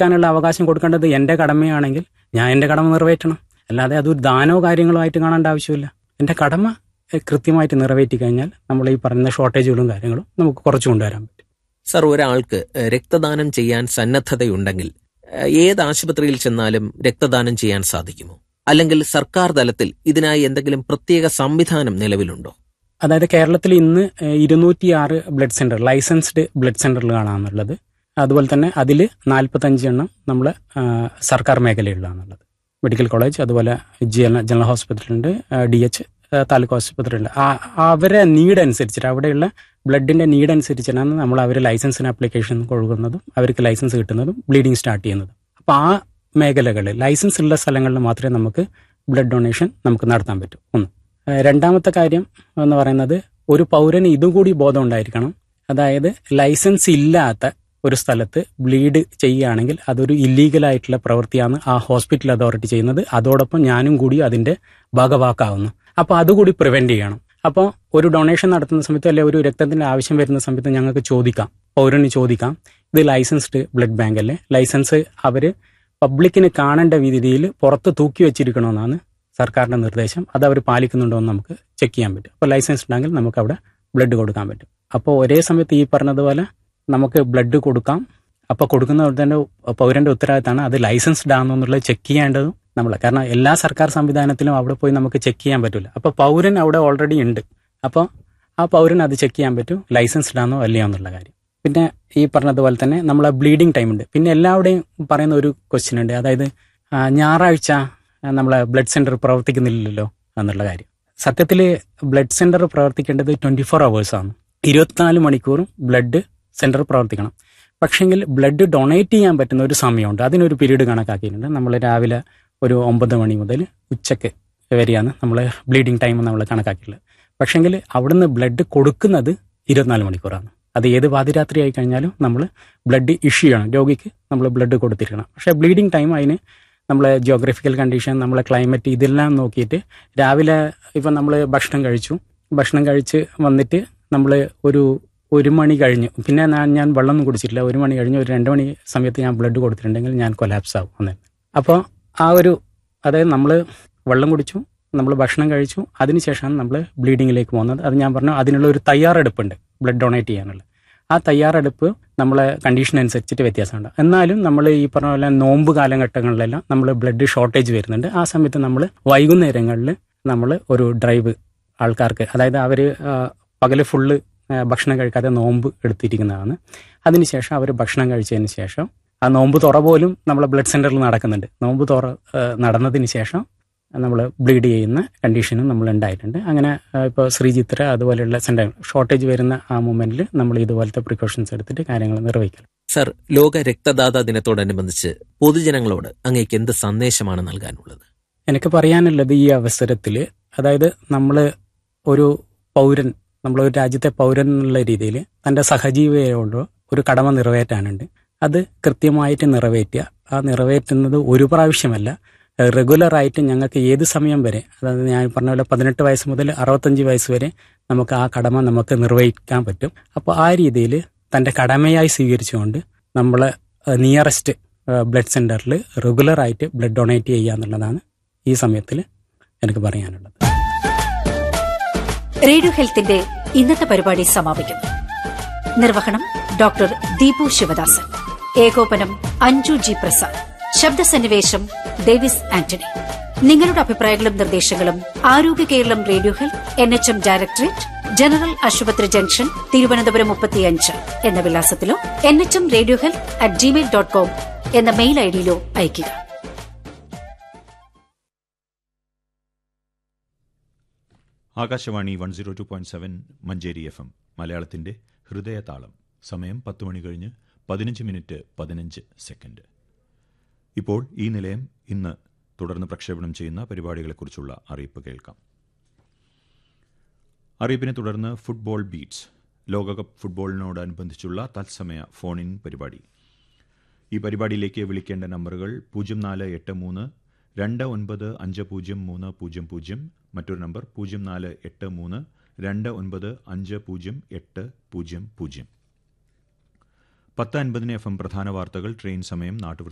ജീവിക്കാനുള്ള അവകാശം കൊടുക്കേണ്ടത് എൻ്റെ കടമയാണെങ്കിൽ ഞാൻ എൻ്റെ കടമ നിറവേറ്റണം അല്ലാതെ അതൊരു ദാനോ കാര്യങ്ങളോ ആയിട്ട് കാണേണ്ട ആവശ്യമില്ല എൻ്റെ കടമ എഹ്, കൃത്യമായിട്ട് നിറവേറ്റി കഴിഞ്ഞാൽ നമ്മൾ ഈ പറയുന്ന ഷോർട്ടേജുകളും കാര്യങ്ങളും നമുക്ക് കുറച്ച് കൊണ്ടുവരാൻ പറ്റും സർ ഒരാൾക്ക് ഏഹ്, രക്തദാനം ചെയ്യാൻ സന്നദ്ധതയുണ്ടെങ്കിൽ ഏഹ്, ഏത് ആശുപത്രിയിൽ ചെന്നാലും രക്തദാനം ചെയ്യാൻ സാധിക്കുമോ അല്ലെങ്കിൽ സർക്കാർ തലത്തിൽ ഇതിനായി എന്തെങ്കിലും പ്രത്യേക സംവിധാനം നിലവിലുണ്ടോ അതായത് കേരളത്തിൽ ഇന്ന് ഇരുന്നൂറ്റിയാറ് ബ്ലഡ് സെന്റർ ലൈസൻസ്ഡ് ബ്ലഡ് സെന്ററിലാണെന്നുള്ളത് അതുപോലെ തന്നെ അതിൽ നാൽപ്പത്തഞ്ച് എണ്ണം നമ്മൾ സർക്കാർ മേഖലയിലാണുള്ളത് മെഡിക്കൽ കോളേജ് അതുപോലെ ജന- ജനറൽ ഹോസ്പിറ്റലുണ്ട് ഡി എച്ച് താലൂക്ക് ആശുപത്രിയുണ്ട് ആ- അവരെ നീഡ് അനുസരിച്ചിട്ട് അവിടെയുള്ള ബ്ലഡിന്റെ നീഡ് അനുസരിച്ചിട്ടാണ് നമ്മൾ അവർ ലൈസൻസിന് ആപ്ലിക്കേഷൻ കൊടുക്കുന്നതും അവർക്ക് ലൈസൻസ് കിട്ടുന്നതും ബ്ലീഡിങ് സ്റ്റാർട്ട് ചെയ്യുന്നതും അപ്പോൾ ആ മേഖലകളിൽ ലൈസൻസ് ഉള്ള സ്ഥലങ്ങളിൽ മാത്രമേ നമുക്ക് ബ്ലഡ് ഡൊണേഷൻ നമുക്ക് നടത്താൻ പറ്റൂ ഒന്ന് ഏഹ് രണ്ടാമത്തെ കാര്യം എന്ന് പറയുന്നത് ഒരു പൗരന് ഇതും കൂടി ബോധം ഉണ്ടായിരിക്കണം അതായത് ലൈസൻസ് ഇല്ലാത്ത ഒരു സ്ഥലത്ത് ബ്ലീഡ് ചെയ്യുകയാണെങ്കിൽ അതൊരു ഇല്ലീഗൽ ആയിട്ടുള്ള പ്രവൃത്തിയാണ് ആ ഹോസ്പിറ്റൽ അതോറിറ്റി ചെയ്യുന്നത് അതോടൊപ്പം ഞാനും കൂടി അതിന്റെ ഭാഗവാക്കാവുന്നു അപ്പോൾ അതുകൂടി പ്രിവെന്റ് ചെയ്യണം അപ്പോൾ ഒരു ഡൊണേഷൻ നടത്തുന്ന സമയത്ത് അല്ലെങ്കിൽ ഒരു രക്തത്തിന്റെ ആവശ്യം വരുന്ന സമയത്ത് ഞങ്ങൾക്ക് ചോദിക്കാം പൗരന് ചോദിക്കാം ഇത് ലൈസൻസ്ഡ് ബ്ലഡ് ബാങ്ക് അല്ലേ ലൈസൻസ് അവര് പബ്ലിക്കിന് കാണേണ്ട രീതിയിൽ പുറത്ത് തൂക്കി വെച്ചിരിക്കണമെന്നാണ് സർക്കാരിന്റെ നിർദ്ദേശം അത് അവർ പാലിക്കുന്നുണ്ടോ എന്ന് നമുക്ക് ചെക്ക് ചെയ്യാൻ പറ്റും അപ്പോൾ ലൈസൻസ് ഉണ്ടെങ്കിൽ നമുക്ക് അവിടെ ബ്ലഡ് കൊടുക്കാൻ പറ്റും അപ്പോൾ ഒരേ സമയത്ത് ഈ പറഞ്ഞതുപോലെ നമുക്ക് ബ്ലഡ് കൊടുക്കാം അപ്പോൾ കൊടുക്കുന്ന തന്നെ പൗരന്റെ ഉത്തരവാദിത്തമാണ് അത് ലൈസൻസ്ഡ് ആണോ എന്നുള്ളത് ചെക്ക് ചെയ്യേണ്ടതും നമ്മൾ കാരണം എല്ലാ സർക്കാർ സംവിധാനത്തിലും അവിടെ പോയി നമുക്ക് ചെക്ക് ചെയ്യാൻ പറ്റില്ല അപ്പോൾ പൗരൻ അവിടെ ഓൾറെഡി ഉണ്ട് അപ്പോൾ ആ പൗരൻ അത് ചെക്ക് ചെയ്യാൻ പറ്റും ലൈസൻസ്ഡ് ആണോ അല്ലയോ എന്നുള്ള കാര്യം പിന്നെ ഈ പറഞ്ഞതുപോലെ തന്നെ നമ്മളെ ബ്ലീഡിങ് ടൈം ഉണ്ട് പിന്നെ എല്ലാവരുടെയും പറയുന്ന ഒരു ക്വസ്റ്റ്യൻ ഉണ്ട് അതായത് ആ, ഞായറാഴ്ച ആ, നമ്മളെ ബ്ലഡ് സെന്റർ പ്രവർത്തിക്കുന്നില്ലല്ലോ എന്നുള്ള കാര്യം സത്യത്തിൽ ബ്ലഡ് സെന്റർ പ്രവർത്തിക്കേണ്ടത് ട്വന്റി ഫോർ ആണ് ഇരുപത്തിനാല് മണിക്കൂറും ബ്ലഡ് സെന്റർ പ്രവർത്തിക്കണം പക്ഷെങ്കിൽ ബ്ലഡ് ഡൊണേറ്റ് ചെയ്യാൻ പറ്റുന്ന ഒരു സമയമുണ്ട് അതിനൊരു പീരീഡ് കണക്കാക്കിയിട്ടുണ്ട് നമ്മൾ രാവിലെ ഒരു ഒമ്പത് മണി മുതൽ ഉച്ചയ്ക്ക് വരെയാണ് നമ്മൾ ബ്ലീഡിങ് ടൈം നമ്മൾ കണക്കാക്കിയിട്ടുള്ളത് പക്ഷെങ്കിൽ അവിടുന്ന് ബ്ലഡ് കൊടുക്കുന്നത് ഇരുപത്തിനാല് മണിക്കൂറാണ് അത് ഏത് പാതിരാത്രി ആയി കഴിഞ്ഞാലും നമ്മൾ ബ്ലഡ് ഇഷ്യൂ ചെയ്യണം രോഗിക്ക് നമ്മൾ ബ്ലഡ് കൊടുത്തിരിക്കണം പക്ഷേ ബ്ലീഡിങ് ടൈം അതിന് നമ്മളെ ജിയോഗ്രഫിക്കൽ കണ്ടീഷൻ നമ്മളെ ക്ലൈമറ്റ് ഇതെല്ലാം നോക്കിയിട്ട് രാവിലെ ഇപ്പം നമ്മൾ ഭക്ഷണം കഴിച്ചു ഭക്ഷണം കഴിച്ച് വന്നിട്ട് നമ്മൾ ഒരു ഒരു മണി കഴിഞ്ഞു പിന്നെ ഞാൻ ഞാൻ വെള്ളമൊന്നും കുടിച്ചിട്ടില്ല ഒരു മണി കഴിഞ്ഞ് ഒരു രണ്ട് മണി സമയത്ത് ഞാൻ ബ്ലഡ് കൊടുത്തിട്ടുണ്ടെങ്കിൽ ഞാൻ കൊലാപ്സ് ആവും അന്നേ അപ്പോൾ ആ ഒരു അതായത് നമ്മൾ വെള്ളം കുടിച്ചു നമ്മൾ ഭക്ഷണം കഴിച്ചു അതിനുശേഷമാണ് നമ്മൾ ബ്ലീഡിങ്ങിലേക്ക് പോകുന്നത് അത് ഞാൻ പറഞ്ഞു അതിനുള്ള ഒരു തയ്യാറെടുപ്പുണ്ട് ബ്ലഡ് ഡൊണേറ്റ് ചെയ്യാനുള്ള ആ തയ്യാറെടുപ്പ് നമ്മളെ കണ്ടീഷൻ അനുസരിച്ചിട്ട് വ്യത്യാസമുണ്ട് എന്നാലും നമ്മൾ ഈ പറഞ്ഞ പോലെ നോമ്പ് കാലഘട്ടങ്ങളിലെല്ലാം നമ്മൾ ബ്ലഡ് ഷോർട്ടേജ് വരുന്നുണ്ട് ആ സമയത്ത് നമ്മൾ വൈകുന്നേരങ്ങളിൽ നമ്മൾ ഒരു ഡ്രൈവ് ആൾക്കാർക്ക് അതായത് അവർ പകല് ഫുള്ള് ഭക്ഷണം കഴിക്കാതെ നോമ്പ് എടുത്തിരിക്കുന്നതാണ് അതിനുശേഷം അവർ ഭക്ഷണം കഴിച്ചതിന് ശേഷം ആ നോമ്പ് തുറ പോലും നമ്മളെ ബ്ലഡ് സെന്ററിൽ നടക്കുന്നുണ്ട് നോമ്പ് തുറ ആ, നടന്നതിന് ശേഷം നമ്മൾ ബ്ലീഡ് ചെയ്യുന്ന കണ്ടീഷനും നമ്മൾ ഉണ്ടായിട്ടുണ്ട് അങ്ങനെ ഇപ്പോൾ ശ്രീചിത്ര അതുപോലെയുള്ള സെന്റർ ഷോർട്ടേജ് വരുന്ന ആ മൂമെന്റിൽ നമ്മൾ ഇതുപോലത്തെ പ്രിക്കോഷൻസ് എടുത്തിട്ട് കാര്യങ്ങൾ നിർവഹിക്കണം സർ ലോക രക്തദാതാ ദിനത്തോടനുബന്ധിച്ച് പൊതുജനങ്ങളോട് അങ്ങേക്ക് എന്ത് സന്ദേശമാണ് നൽകാനുള്ളത് എനിക്ക് പറയാനുള്ളത് ഈ അവസരത്തിൽ അതായത് നമ്മൾ ഒരു പൗരൻ നമ്മൾ ഒരു രാജ്യത്തെ പൗരൻ എന്നുള്ള രീതിയിൽ തൻ്റെ സഹജീവിയോട് ഒരു കടമ നിറവേറ്റാനുണ്ട് അത് കൃത്യമായിട്ട് നിറവേറ്റുക ആ നിറവേറ്റുന്നത് ഒരു പ്രാവശ്യമല്ല റെഗുലർ ആയിട്ട് ഞങ്ങൾക്ക് ഏത് സമയം വരെ അതായത് ഞാൻ പറഞ്ഞ പോലെ പതിനെട്ട് വയസ്സ് മുതൽ അറുപത്തഞ്ച് വയസ്സ് വരെ നമുക്ക് ആ കടമ നമുക്ക് നിർവഹിക്കാൻ പറ്റും അപ്പോൾ ആ രീതിയിൽ തൻ്റെ കടമയായി സ്വീകരിച്ചുകൊണ്ട് നമ്മൾ നിയറസ്റ്റ് ബ്ലഡ് സെന്ററിൽ റെഗുലർ ആയിട്ട് ബ്ലഡ് ഡൊണേറ്റ് ചെയ്യുക എന്നുള്ളതാണ് ഈ സമയത്തിൽ എനിക്ക് പറയാനുള്ളത് റേഡിയോ ഹെൽത്തിന്റെ ഇന്നത്തെ പരിപാടി സമാപിക്കുന്നു നിർവഹണം ഡോക്ടർ ദീപു ശിവദാസൻ ഏകോപനം അഞ്ജു ജി പ്രസാദ് ശബ്ദസന്നിവേശം ഡേവിസ് ആന്റണി നിങ്ങളുടെ അഭിപ്രായങ്ങളും നിർദ്ദേശങ്ങളും Arogya Keralam radio health N H M directorate general ആശുപത്രി ജംഗ്ഷൻ തിരുവനന്തപുരം മുപ്പത്തിയഞ്ച് എന്ന വിലാസത്തിലോ N H M radio health at Gmail dot com എന്ന മെയിൽ ഐഡിയിലോ അയയ്ക്കുക Akashvani one zero two point seven Manjeri F M മലയാളത്തിന്റെ ഹൃദയതാളം സമയം പത്ത് മണി കഴിഞ്ഞ് പതിനഞ്ച് മിനിറ്റ് പതിനഞ്ച് സെക്കൻഡ് ഇപ്പോൾ ഈ നിലയം ഇന്ന് തുടർന്ന് പ്രക്ഷേപണം ചെയ്യുന്ന പരിപാടികളെക്കുറിച്ചുള്ള അറിയിപ്പ് കേൾക്കാം അറിയിപ്പിനെ തുടർന്ന് ഫുട്ബോൾ ബീറ്റ്സ് ലോകകപ്പ് ഫുട്ബോളിനോടനുബന്ധിച്ചുള്ള തത്സമയ ഫോൺ ഇൻ പരിപാടി ഈ പരിപാടിയിലേക്ക് വിളിക്കേണ്ട നമ്പറുകൾ പൂജ്യം നാല് എട്ട് മൂന്ന് രണ്ട് ഒൻപത് അഞ്ച് പൂജ്യം മൂന്ന് പൂജ്യം പൂജ്യം മറ്റൊരു നമ്പർ പൂജ്യം നാല് എട്ട് മൂന്ന് രണ്ട് ഒൻപത് അഞ്ച് പൂജ്യം എട്ട് പൂജ്യം പൂജ്യം പത്ത് അൻപതിന് എഫ് എം പ്രധാന വാർത്തകൾ ട്രെയിൻ സമയം നാട്ടുവൃത്തി